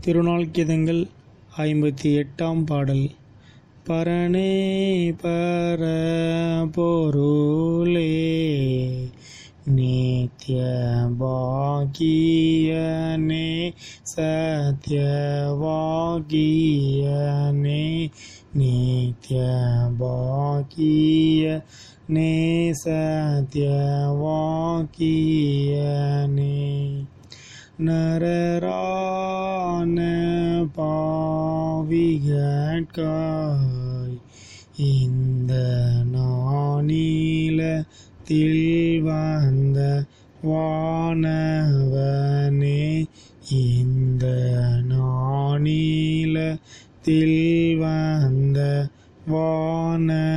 திருநாள் கீதங்கள் ஐம்பத்தி எட்டாம் பாடல் பரணே பர பொருளே நித்ய பாகியனே சத்யவாகியனே நித்ய பாகிய நே சத்யவாகியனே நரரான பாவிகட்காய் இந்த நானிலத்தில் வந்த வானவனே இந்த நானிலத்தில் வந்த வானவனே